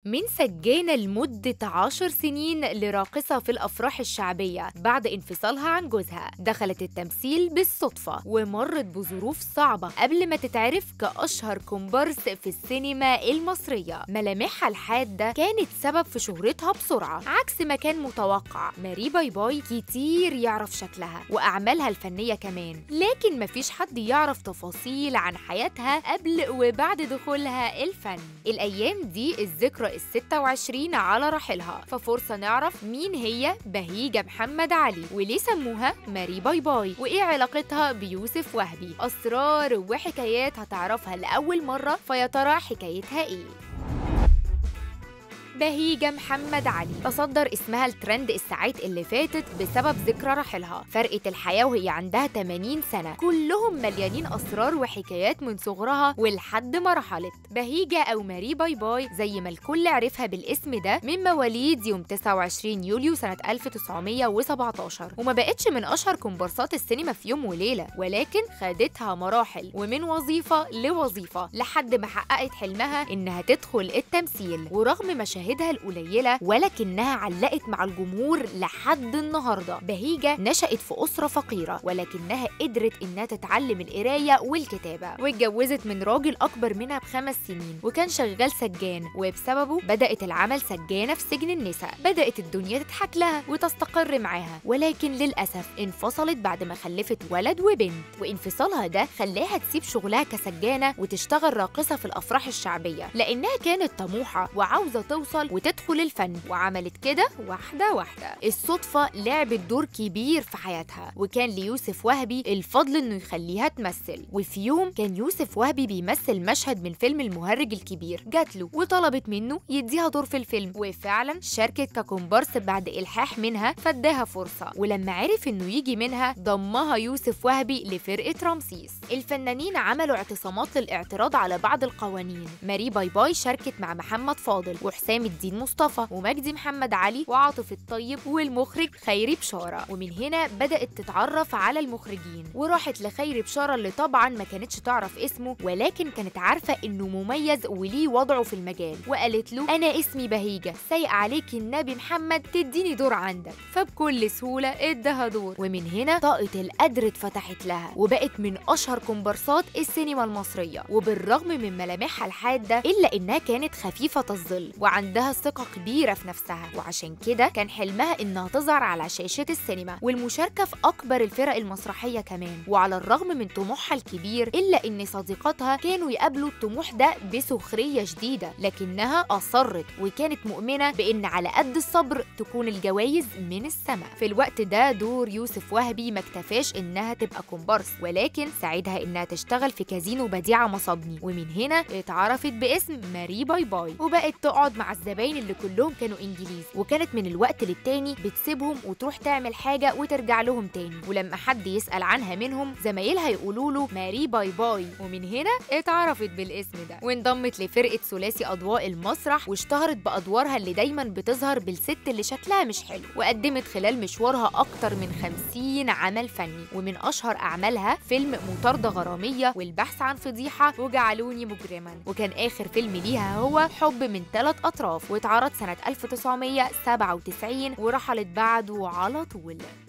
من سجانة لمدة عشر سنين لراقصة في الأفراح الشعبية بعد انفصالها عن جوزها دخلت التمثيل بالصدفة ومرت بظروف صعبة قبل ما تتعرف كأشهر كومبارس في السينما المصرية ملامحها الحادة كانت سبب في شهرتها بسرعة عكس ما كان متوقع ماري باي باي كتير يعرف شكلها وأعمالها الفنية كمان لكن مفيش حد يعرف تفاصيل عن حياتها قبل وبعد دخولها الفن الأيام دي الذكرى ال 26 على رحيلها ففرصة نعرف مين هي بهيجة محمد علي وليه سموها ماري باي باي وإيه علاقتها بيوسف وهبي أسرار وحكايات هتعرفها لأول مرة فيا ترى حكايتها إيه بهيجة محمد علي تصدر اسمها الترند الساعات اللي فاتت بسبب ذكرى رحيلها فرقة الحياة وهي عندها 80 سنة كلهم مليانين أسرار وحكايات من صغرها ولحد ما رحلت بهيجة أو ماري باي باي زي ما الكل عرفها بالاسم ده من مواليد يوم 29 يوليو سنة 1917 وما بقتش من أشهر كومبارسات السينما في يوم وليلة ولكن خدتها مراحل ومن وظيفة لوظيفة لحد ما حققت حلمها إنها تدخل التمثيل ورغم مشاهد مشاهدها القليلة ولكنها علقت مع الجمهور لحد النهاردة بهيجة نشأت في أسرة فقيرة ولكنها قدرت إنها تتعلم القراية والكتابة واتجوزت من راجل أكبر منها بخمس سنين وكان شغال سجان وبسببه بدأت العمل سجانة في سجن النساء بدأت الدنيا تضحك لها وتستقر معاها ولكن للأسف انفصلت بعد ما خلفت ولد وبنت وانفصالها ده خلاها تسيب شغلها كسجانة وتشتغل راقصة في الأفراح الشعبية لأنها كانت طموحة وعاوزة توصل توصل وتدخل الفن وعملت كده واحدة واحدة الصدفة لعبت دور كبير في حياتها وكان ليوسف وهبي الفضل انه يخليها تمثل وفي يوم كان يوسف وهبي بيمثل مشهد من فيلم المهرج الكبير جات له وطلبت منه يديها دور في الفيلم وفعلا شاركت ككومبارس بعد الحاح منها فاداها فرصة ولما عرف انه يجي منها ضمها يوسف وهبي لفرقة رمسيس الفنانين عملوا اعتصامات للاعتراض على بعض القوانين ماري باي باي شاركت مع محمد فاضل وحسام الدين مصطفى ومجدي محمد علي وعاطف الطيب والمخرج خيري بشارة ومن هنا بدأت تتعرف على المخرجين وراحت لخيري بشارة اللي طبعا ما كانتش تعرف اسمه ولكن كانت عارفة انه مميز وليه وضعه في المجال وقالت له انا اسمي بهيجة سايق عليك النبي محمد تديني دور عندك فبكل سهولة ادها دور ومن هنا طاقة القدر اتفتحت لها وبقت من اشهر كومبارسات السينما المصرية وبالرغم من ملامحها الحادة الا انها كانت خفيفة الظل وعندها ثقة كبيرة في نفسها وعشان كده كان حلمها إنها تظهر على شاشة السينما والمشاركة في أكبر الفرق المسرحية كمان وعلى الرغم من طموحها الكبير إلا إن صديقاتها كانوا يقابلوا الطموح ده بسخرية شديدة لكنها أصرت وكانت مؤمنة بإن على قد الصبر تكون الجوائز من السماء في الوقت ده دور يوسف وهبي ما اكتفاش إنها تبقى كومبارس ولكن ساعدها إنها تشتغل في كازينو بديعة مصابني ومن هنا اتعرفت باسم ماري باي باي وبقت تقعد مع الزباين اللي كلهم كانوا انجليز وكانت من الوقت للتاني بتسيبهم وتروح تعمل حاجه وترجع لهم تاني ولما حد يسال عنها منهم زمايلها يقولوا له ماري باي باي ومن هنا اتعرفت بالاسم ده وانضمت لفرقه ثلاثي اضواء المسرح واشتهرت بادوارها اللي دايما بتظهر بالست اللي شكلها مش حلو وقدمت خلال مشوارها اكتر من 50 عمل فني ومن اشهر اعمالها فيلم مطارده غراميه والبحث عن فضيحه وجعلوني مجرما وكان اخر فيلم ليها هو حب من ثلاث اطراف واتعرض سنة 1997 ورحلت بعده على طول